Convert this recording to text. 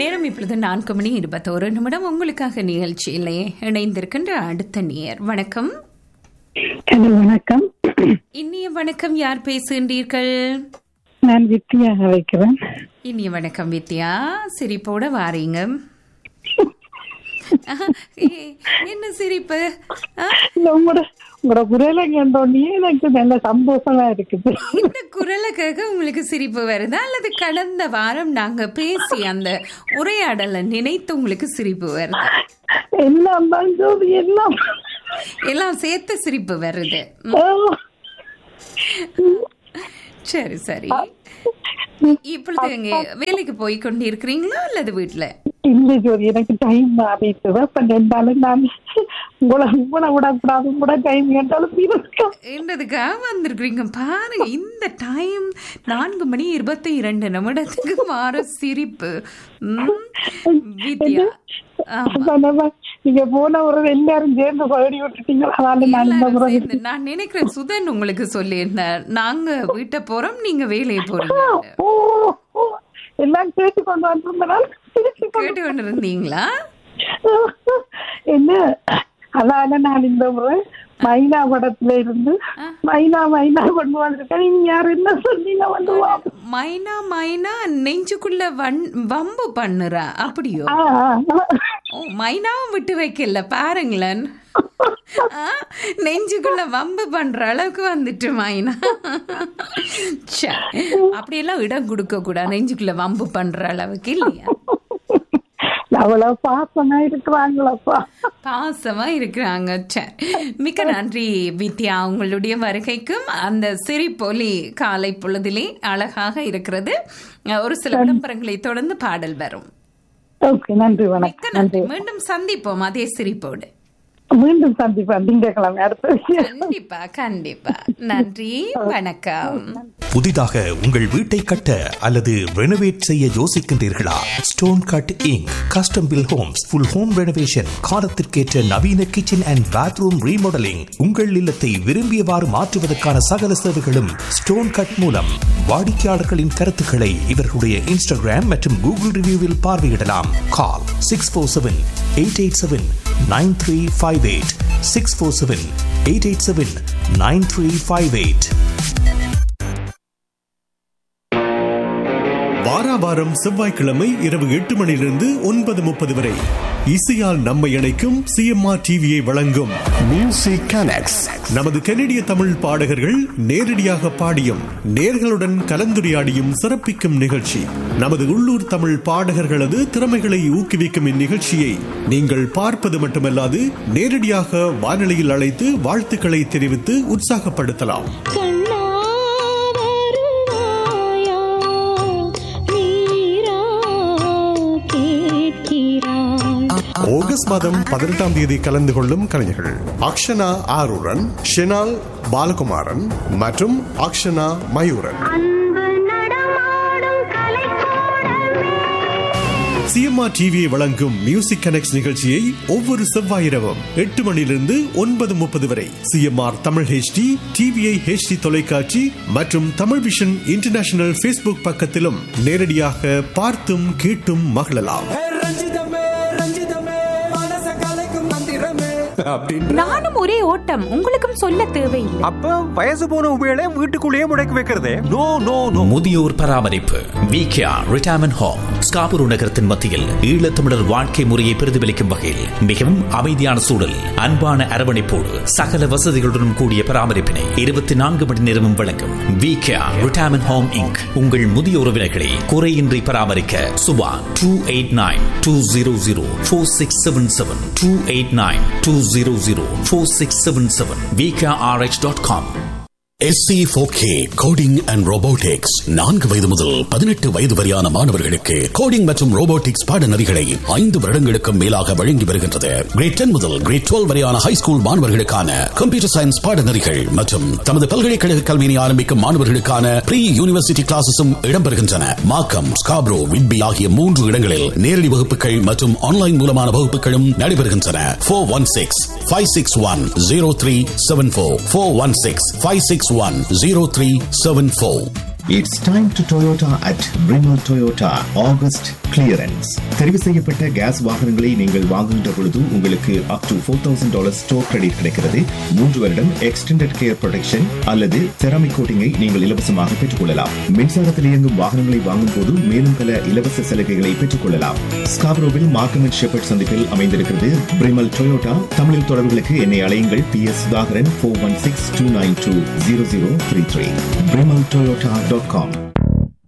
நேரம் இப்பொழுது நான்கு மணி இருபத்தோரு நிமிடம் உங்களுக்காக நிகழ்ச்சியிலே இணைந்திருக்கின்ற அடுத்த நேர் வணக்கம் ஹலோ வணக்கம் இனிய வணக்கம் யார் பேசுகின்றீர்கள் நான் வித்தியாக வைக்கிறேன் இனிய வணக்கம் வித்யா சிரிப்போட வாரீங்க ஆஹா, ஏ, என்ன சிரிப்பு ஆ, இல்ல உங்களோட உங்களோட குரலை கண்டோடனே எனக்கு நல்ல சந்தோஷமா இருக்குது இந்த குரலை கேட்க உங்களுக்கு சிரிப்பு வருதா அல்லது கடந்த வாரம் நாங்க பேசி அந்த உரையாடலை நினைத்து உங்களுக்கு சிரிப்பு வருதா எல்லாம் தான் ஜோதி எல்லாம் எல்லாம் சேர்த்து சிரிப்பு வருது ஆ. சரி சரி இப்பொழுது எங்க வேலைக்கு போய் கொண்டிருக்கிறீங்களா அல்லது வீட்டுல இல்ல ஜோதி எனக்கு டைம் மாறிட்டு அப்ப நின்றாலும் நான் உங்களை உங்களை விடக்கூடாது கூட டைம் கேட்டாலும் இருக்கா என்றதுக்காக வந்திருக்கிறீங்க பாருங்க இந்த டைம் நான்கு மணி இருபத்தி இரண்டு நிமிடத்துக்கு மாற சிரிப்பு ம், வித்யா ஆமா நீங்க போன ஒரு எல்லாரும் சேர்ந்து பகுதி விட்டுட்டீங்களா அதனால நான் இந்த எல்லாரும் முறை சேர்ந்து- நான் நினைக்கிறேன் சுதன் உங்களுக்கு சொல்லியிருந்தார் நாங்க வீட்டை போறோம் நீங்க வேலையை போறீங்க ஓ ஓ, எல்லாம் கேட்டு கொண்டு வந்திருந்தனால் திருப்பி கொண்டு கேட்டு கொண்டு இருந்தீங்களா என்ன அதால நான் இந்த முறை மைனா படத்துல இருந்து மைனா மைனா கொண்டு வந்திருக்கேன் நீங்க யாரு என்ன சொன்னீங்க வந்து வா. மைனா மைனா நெஞ்சுக்குள்ள வன் வம்பு பண்ணுறா அப்படியோ ஆ, ஆ, ஓ மைனாவும் விட்டு வைக்கல பாருங்களேன் ஆ, நெஞ்சுக்குள்ள வம்பு பண்ற அளவுக்கு வந்துட்டு மைனா ச்சே, அப்படியெல்லாம் இடம் கொடுக்க கூடாது நெஞ்சுக்குள்ள வம்பு பண்ற அளவுக்கு இல்லையா அவ்வளவு பாசமா இருக்கிறாங்களப்பா பாசமா இருக்கிறாங்க சரி மிக்க நன்றி வித்யா உங்களுடைய வருகைக்கும் அந்த சிரிப்பொலி காலை பொழுதிலே அழகாக இருக்கிறது ஒரு சில விளம்பரங்களை தொடர்ந்து பாடல் வரும் ஓகே நன்றி மிக்க வணக்கம் நன்றி நன்றி மீண்டும் சந்திப்போம் அதே சிரிப்போடு மீண்டும் சந்திப்பேன் திங்கக்கிழமை அடுத்த விஷயம் கண்டிப்பா கண்டிப்பா நன்றி வணக்கம் புதிதாக உங்கள் வீட்டை கட்ட அல்லது ரெனோவேட் செய்ய யோசிக்கின்றீர்களா stone cutting custom build homes full home renovation காலத்திற்கேற்ற நவீன கிச்சன் அண்ட் பாத்ரூம் ரீமாடலிங் உங்கள் இல்லத்தை விரும்பியவாறு மாற்றுவதற்கான சகல சேவைகளும் ஸ்டோன் கட் மூலம் வாடிக்கையாளர்களின் கருத்துக்களை இவர்களுடைய இன்ஸ்டாகிராம் மற்றும் கூகுள் ரிவ்யூவில் பார்வையிடலாம் call six four seven eight eight seven nine three five eight six four seven eight eight seven nine three five eight வாராவாரம் செவ்வாய்க்கிழமை இரவு எட்டு மணியிலிருந்து ஒன்பது முப்பது வரை இசையால் நம்மை இணைக்கும் சிஎம்ஆர் டிவியை வழங்கும் மியூசிக் கனெக்ட்ஸ் நமது கனடிய தமிழ் பாடகர்கள் நேரடியாக பாடியும் நேர்களுடன் கலந்துரையாடியும் சிறப்பிக்கும் நிகழ்ச்சி நமது உள்ளூர் தமிழ் பாடகர்களது திறமைகளை ஊக்குவிக்கும் இந்நிகழ்ச்சியை நீங்கள் பார்ப்பது மட்டுமல்லாது நேரடியாக வானொலியில் அழைத்து வாழ்த்துக்களை தெரிவித்து உற்சாகப்படுத்தலாம் கண்ணா வருவாயா நீரா கேட்கிறாய் ஆகஸ்ட் மாதம் பதினெட்டாம் தேதி கலந்து கொள்ளும் கலைஞர்கள் அக்ஷனா ஆரூரன் ஷெனால் பாலகுமாரன் மற்றும் அக்ஷனா மயூரன் அன்பு நடமாடும் கலைக்கூடமே சிஎம்ஆர் டிவியை வழங்கும் மியூசிக் கனெக்ட் நிகழ்ச்சியை ஒவ்வொரு செவ்வாய் இரவும் எட்டு மணியிலிருந்து ஒன்பது முப்பது வரை CMR Tamil HD TVI HD தொலைக்காட்சி மற்றும் தமிழ் விஷன் இன்டர்நேஷனல் ஃபேஸ்புக் பக்கத்திலும் நேரடியாக பார்த்தும் கேட்டும் மகிழலாம் ரஞ்சிதமே ரஞ்சிதமே மனச கலைக்கும் மந்திரமே அப்படின்னு நானும் ஒரே ஓட்டம் உங்களுக்கும் சொல்ல தேவையில்லை அப்ப வயசு போன உபயோக வீட்டுக்குள்ளேயே முடக்கி வைக்கிறதே நோ நோ நோ முதியோர் பராமரிப்பு விகேஆ ரிட்டையர்மெண்ட் ஹோம் ஸ்காபூர் நகரத்தின் மத்தியில் ஈழத்தமிழர் வாழ்க்கை முறையை பிரதிபலிக்கும் வகையில் மிகவும் அமைதியான சூழல் அன்பான அரவணைப்போடு சகல வசதிகளுடன் கூடிய பராமரிப்பினை இருபத்தி நான்கு மணி நேரமும் வழங்கும் விகேஆ ரிட்டையர்மெண்ட் ஹோம் இங்க் உங்கள் முதிய உறவினர்களை குறையின்றி பராமரிக்க Subha two eight nine two zero zero four six seven seven two eight nine two zero zero four six seven seven VKRH dot com SC K coding and robotics நான்கு வயது முதல் பதினெட்டு வயது வரையான மாணவர்களுக்கு கோடிங் மற்றும் ரோபோட்டிக்ஸ் பாடநெறிகளை ஐந்து வருடங்களுக்கும் மேலாக வழங்கி வருகின்றது கிரேட் டென் முதல் கிரேட் டுவெல் வரையான ஹை ஸ்கூல் மாணவர்களுக்கான கம்ப்யூட்டர் சயின்ஸ் பாடநெறிகள் மற்றும் தமது பல்கலைக்கழக கல்வியினை ஆரம்பிக்கும் மாணவர்களுக்கான ப்ரீ யூனிவர்சிட்டி கிளாஸஸும் இடம்பெறுகின்றன மாக்கம் ஸ்காப்ரோ விட்பி ஆகிய மூன்று இடங்களில் நேரடி வகுப்புகள் மற்றும் ஆன்லைன் மூலமான வகுப்புகளும் நடைபெறுகின்றன four one six five six one zero three seven four four one six five six one zero three seven four it's time to Toyota at Primal Toyota August clearance தெரிவு செய்யப்பட்ட கேஸ் வாகனங்களை நீங்கள் வாங்குகின்ற பொழுது உங்களுக்கு up to four thousand dollar store credit கிடைக்கிறது மூன்று வருடம் எக்ஸ்டெண்டட் கேர் ப்ரொடெக்ஷன் அல்லது செராமிக் கோட்டிங்கை நீங்கள் இலவசமாக பெற்றுக் கொள்ளலாம் மின்சாரத்தில் இயங்கும் வாகனங்களை வாங்கும் போது மேலும் பல இலவச சலுகைகளை பெற்றுக் கொள்ளலாம் ஸ்காப்ரோவில் மார்க்கம் அண்ட் ஷெப்பர்ட் சந்திப்பில் அமைந்திருக்கிறது பிரிமல் டொயோட்டா தமிழில் தொடர்புகளுக்கு என்னை அழையுங்கள் P S Sudhakaran four one six two nine two zero zero three three Primal Toyota dot com